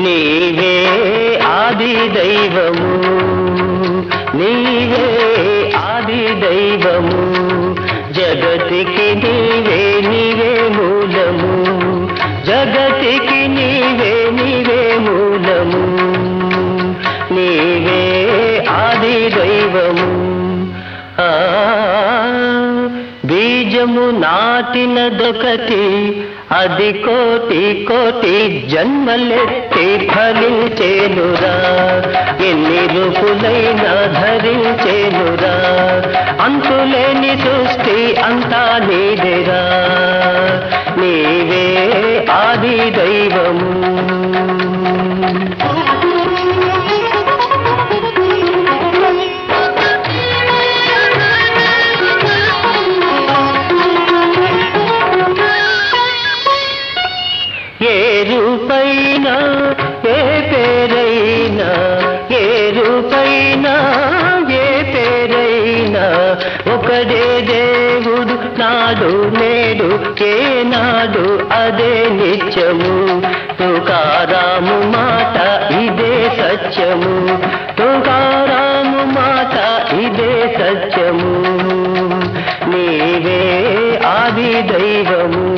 నీవే ఆది దైవము నీవే ఆది దైవము జగతికి నీవే నీవే మూలము జగతికి నీవే నీవే మూలము నీవే ఆది దైవము ఆ బీజము నాటినదొకటి అది కోటి కోటి జన్మలెత్తి ఫలించేనురా ఎన్ని రూపులైనా ధరించేనురా అంతులేని సృష్టి అంతా నీదిరా నీవే ఆది దైవము ఏ రూపైనా ఏ పేరైనా ఏ రూపైనా ఏ పేరైనా ఒకడే దేవుడు నాడు నేడు ఏనాడు అదే నిత్యము తుకారాము మాట ఇదే సత్యము తుకారాము మాట ఇదే సత్యము నీవే ఆది దైవము